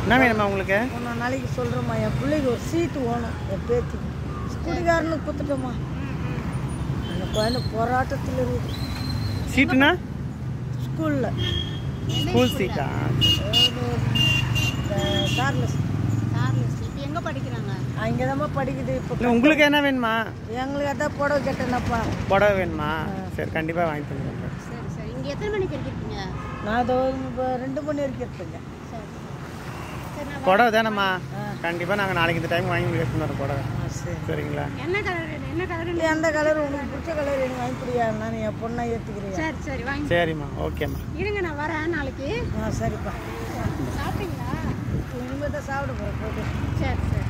என்ன வேணுமா உங்களுக்கு ஒன்றா நாளைக்கு சொல்கிறேம்மா என் பிள்ளைக்கு ஒரு சீட்டு வேணும் என் பேத்தி குடிகாரனுக்கு குத்துட்டோம்மா அந்த குழந்தை போராட்டத்தில் இருக்குது சீட்டுனா ஸ்கூலில் ஸ்கூல் சீட்டா கார்லெஸ் சார்லஸ் இப்போ எங்கே படிக்கிறாங்க அங்கே தான் படிக்குது இப்போ இல்லை உங்களுக்கு என்ன வேணுமா எங்களுக்கு அதான் புடவை கேட்டேனப்பா புடவை வேணுமா சரி கண்டிப்பாக வாங்கி தந்துடுறேன் சரி சரி இங்கே எத்தனை மணிக்கு இருக்கீங்க நான் அதோ இப்போ ரெண்டு மணி வரைக்கும் இருப்பேங்க சரி சரி நான் புடவை தானேம்மா கண்டிப்பாக நாங்கள் நாளைக்கு இந்த டைம் வாங்கி உங்களுக்கு எடுத்துன்னு வரோம் புடவை ஆ சரி சரிங்களா என்ன கலர் வேணும் என்ன கலர் இல்லை எந்த கலர் உங்களுக்கு பிடிச்ச கலர் எனக்கு வாங்கிப்பிடியா நான் என் பொண்ணை ஏற்றுக்கிறியா சரி சரி வாங்கி சரிம்மா ஓகேம்மா இருங்க நான் வரேன் நாளைக்கு ஆ சரிப்பா சாப்பிட்டீங்களா இனிமேல் தான் சாப்பிட போகிறேன் போட்டு சரி சரி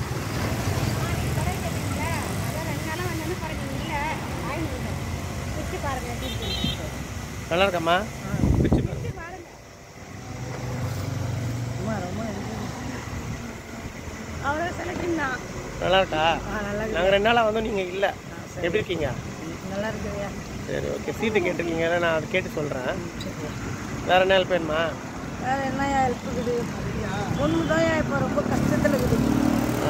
அதான் ரெண்டு நாளாக வந்தோன்னு பாருங்க இல்லை வாங்கி வச்சு பாருங்க எப்படி இருக்குன்னு. நல்லா இருக்காம்மா பிச்சு பாருங்க. வச்சு பாருங்க அம்மா ரொம்ப நன்றி. அவ்வளோ செலக்டிங் தான் நல்லா இருக்கா ஆ நல்லா இருக்கு நாங்கள் ரெண்டு நாளாக வந்தோம் நீங்கள் இல்லை எப்படி இருக்கீங்க நல்லா இருக்குறியா சரி ஓகே சீட்டு கேட்டிருக்கீங்க நான் அதை கேட்டு சொல்கிறேன் வேறு என்ன ஹெல்ப் வேணுமா வேறு என்ன ஹெல்ப் இருக்குது பொண்ணு தான் இப்போ ரொம்ப கஷ்டத்தில் இருக்குது ஆ.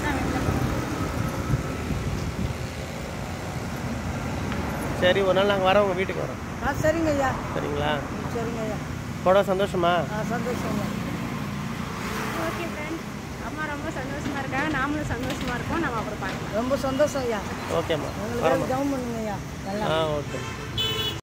சரி ஒரு நாள் நாங்கள் வரோம் உங்கள் வீட்டுக்கு வரோம் ஆ சரிங்க ஐயா சரிங்களா ம், சரிங்க ஐயா புடவை சந்தோஷமா ஆ சந்தோஷங்க ஓகே ஃப்ரெண்ட் அம்மா ரொம்ப சந்தோஷமா இருக்காங்க நாமளும் சந்தோஷமா இருக்கோம் நம்ம அப்புறம் பார்க்கலாம் ரொம்ப சந்தோஷம் ஐயா ஓகேம்மா உங்களுக்கு ஜவுன் பண்ணுங்க ஐயா நல்லா ஆ ஓகே